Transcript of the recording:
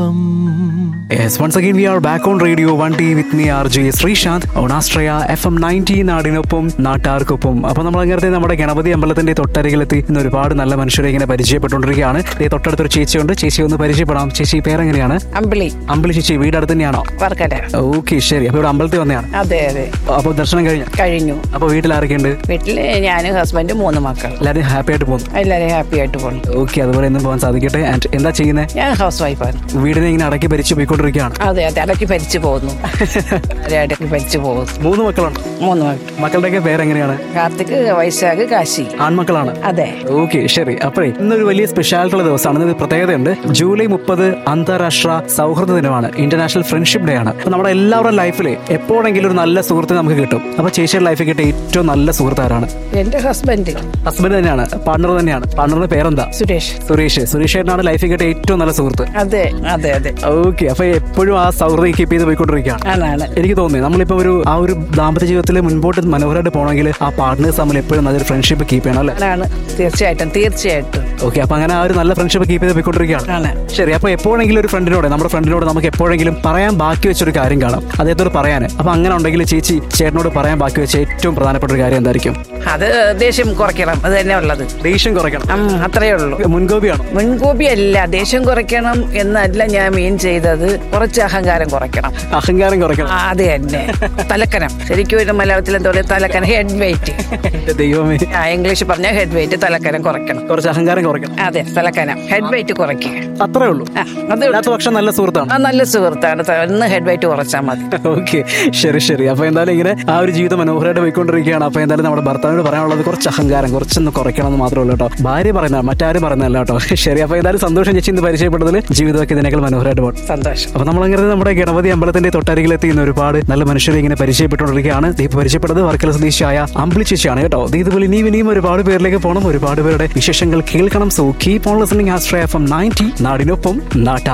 നാടിനൊപ്പം Yes, once again we are back on Radio 1T with me RJ Sreesanth on Astraya FM 90 നാടിനൊപ്പം നാട്ടാർക്കൊപ്പം അപ്പൊ നമ്മൾ അങ്ങനത്തെ നമ്മുടെ ഗണപതി അമ്പലത്തിന്റെ തൊട്ടരികിലെത്തി ഇന്ന് ഒരുപാട് നല്ല മനുഷ്യരെ ഇങ്ങനെ പരിചയപ്പെട്ടുകൊണ്ടിരിക്കുകയാണ് ദേ തൊട്ടടുത്തൊരു ചേച്ചിയുണ്ട് ചേച്ചി ഒന്ന് പരിചയപ്പെടാം ചേച്ചി പേരെങ്ങനെയാണ് അമ്പിളി അമ്പലി ചേച്ചി വീട് അടുത്ത് തന്നെയാണോ വർക്കല ഓക്കെ ശരി അപ്പൊ ഇവിടെ അമ്പലത്തിൽ വന്നെയാണ് അതെ അതെ അപ്പൊ ദർശനം കഴിഞ്ഞു കഴിഞ്ഞു അപ്പൊ വീട്ടിൽ ആരൊക്കെയുണ്ട് വീട്ടില് ഞാനും ഹസ്ബൻഡ് മൂന്ന് മക്കൾ എല്ലാവരും ഹാപ്പി ആയിട്ട് പോകുന്നു എല്ലാവരും ഹാപ്പി ആയിട്ട് പോകുന്നു ഓക്കെ അതുപോലെ എന്നും പോകാൻ സാധിക്കട്ടെ ആൻഡ് എന്താ ചെയ്യുന്നത് ഞാൻ ഹൗസ് വൈഫാണ് വീടിനെ ഇങ്ങനെ അടക്കി ഭരിച്ചു പോയിക്കൊണ്ടിരിക്കുകയാണ് അതെ അതെ ഇടയ്ക്ക് ഭരിച്ചു പോകുന്നു ഒരു ഇടയ്ക്ക് ഭരിച്ചു പോകുന്നു മൂന്ന് മക്കളുണ്ട് മൂന്ന് മക്കൾ മക്കളുടെയൊക്കെ പേരെങ്ങനെയാണ് കാർത്തിക് വൈശാഖ് കാശി ആൺമക്കളാണ് അതെ ഓക്കെ ശരി അപ്പോഴേ ഇന്നൊരു വലിയ സ്പെഷ്യാലിറ്റി ഉള്ള ദിവസമാണ് ഇന്നൊരു പ്രത്യേകതയുണ്ട് ജൂലൈ മുപ്പത് അന്താരാഷ്ട്ര സൗഹൃദ ദിനമാണ് ഇന്റർനാഷണൽ ഫ്രണ്ട്ഷിപ്പ് ഡേ ആണ് അപ്പൊ നമ്മുടെ എല്ലാവരുടെ ലൈഫിൽ എപ്പോഴെങ്കിലും ഒരു നല്ല സുഹൃത്ത് നമുക്ക് കിട്ടും അപ്പൊ ചേച്ചിയുടെ ലൈഫിൽ കിട്ടിയ ഏറ്റവും നല്ല സുഹൃത്ത് ആരാണ് എന്റെ ഹസ്ബൻഡ് ഹസ്ബൻഡ് തന്നെയാണ് പാർട്ണർ തന്നെയാണ് പാർട്ണറിന്റെ പേരെന്താ സുരേഷ് സുരേഷ് സുരേഷ് ഏട്ടനാണ് ലൈഫിൽ കിട്ടിയ ഏറ്റവും നല്ല സുഹൃത്ത് അതെ അതെ അതെ ഓക്കെ അപ്പൊ എപ്പോഴും ആ സൗഹൃദം കീപ്പ് ചെയ്ത് പോയിക്കൊണ്ടിരിക്കുകയാണ് ആണാണ് എനിക്ക് തോന്നുന്നു നമ്മളിപ്പോ ഒരു ആ ഒരു ദാമ്പത്യ ജീവിതത്തിൽ മുൻപോട്ട് മനോഹരമായിട്ട് പോകണമെങ്കിൽ ആ പാർട്ട്നേഴ്സ് തമ്മിൽ എപ്പോഴും നല്ലൊരു ഫ്രണ്ട്ഷിപ്പ് കീപ്പ് ചെയ്യണം അല്ലേ ആണാണ് തീർച്ചയായിട്ടും തീർച്ചയായിട്ടും ഓക്കെ അപ്പൊ അങ്ങനെ ആ ഒരു നല്ല ഫ്രണ്ട്ഷിപ്പ് കീപ്പ് ചെയ്ത് പോയിക്കൊണ്ടിരിക്കുകയാണ് ആണ് ശരി അപ്പൊ എപ്പോഴെങ്കിലും ഒരു ഫ്രണ്ടിനോട് നമ്മുടെ ഫ്രണ്ടിനോട് നമുക്ക് എപ്പോഴെങ്കിലും പറയാൻ ബാക്കി വെച്ചൊരു കാര്യം കാണാം അദ്ദേഹത്തോട് പറയാൻ അപ്പൊ അങ്ങനെ ഉണ്ടെങ്കിൽ ചേച്ചി ചേട്ടനോട് പറയാൻ ബാക്കി വെച്ച ഏറ്റവും പ്രധാനപ്പെട്ട ഒരു കാര്യം എന്തായിരിക്കും അത് ദേഷ്യം കുറയ്ക്കണം അത് തന്നെ ഉള്ളത് ദേഷ്യം കുറയ്ക്കണം ഉം, അത്രയേ ഉള്ളൂ മുൻകോപിയാണോ മുൻകൂപ്പിയല്ല ദേഷ്യം കുറയ്ക്കണം എന്നല്ല ഞാൻ മീൻ ചെയ്തത് കുറച്ച് അഹങ്കാരം കുറയ്ക്കണം അഹങ്കാരം കുറയ്ക്കണം ആ, അത് തന്നെ തലക്കനം ശരിക്കും ഒരു മലയാളത്തിൽ എന്താ പറയുക തലക്കനം ഹെഡ് വെയിറ്റ് എന്റെ ദൈവമേ ആ ഇംഗ്ലീഷ് പറഞ്ഞ ഹെഡ് വെയിറ്റ് തലക്കനം കുറയ്ക്കണം കുറച്ച് അഹങ്കാരം കുറയ്ക്കണം അതെ തലക്കനം ഹെഡ് വെയിറ്റ് കുറയ്ക്കുക അത്രേ ഉള്ളൂ ആ, അത് അല്ലാത്ത പക്ഷം നല്ല സുഹൃത്താണ് ആ നല്ല സുഹൃത്താണ് ത- ഒന്ന് ഹെഡ് വെയിറ്റ് കുറച്ചാൽ മതി ഓക്കെ ശരി ശരി അപ്പൊ എന്തായാലും ഇങ്ങനെ ആ ഒരു ജീവിതം മനോഹരമായിട്ട് പോയിക്കൊണ്ടിരിക്കുകയാണ് അപ്പൊ എന്തായാലും നമ്മുടെ ഭർത്താവിനോട് പറയാനുള്ളത് കുറച്ച് അഹങ്കാരം കുറച്ചൊന്ന് കുറയ്ക്കണം എന്ന് മാത്രമേ ഉള്ളൂ കേട്ടോ ഭാര്യ പറയുന്ന മറ്റാരും പറയുന്നതല്ല കേട്ടോ ശരി അപ്പൊ എന്തായാലും സന്തോഷം ചേച്ചി ഇന്ന് പരിചയപ്പെട്ടതിൽ ജീവിതമൊക്കെ ഇതിനേക്കാൾ മനോഹരമായിട്ട് പോകണം സന്തോഷം അപ്പൊ നമ്മളങ്ങനെ നമ്മുടെ ഗണപതി അമ്പലത്തിന്റെ തൊട്ടരികിലെത്തി ഇന്ന് ഒരുപാട് നല്ല മനുഷ്യരെ ഇങ്ങനെ പരിചയപ്പെട്ടുകൊണ്ടിരിക്കുകയാണ് ദീപ് പരിചയപ്പെട്ടത് വർക്കല സ്വദേശിയായ അമ്പിളി ചേച്ചിയാണ് കേട്ടോ ദേ ഇതുപോലെ ഇനിയും ഇനിയും ഒരുപാട് പേരിലേക്ക് പോകണം ഒരുപാട് പേരുടെ വിശേഷങ്ങൾ കേൾക്കണം സോ കീപ് ഓൺ ലിസണിംഗ് ആസ്ട്രേ എഫ് എം നയൻറ്റി നാടിനൊപ്പം നാട്ട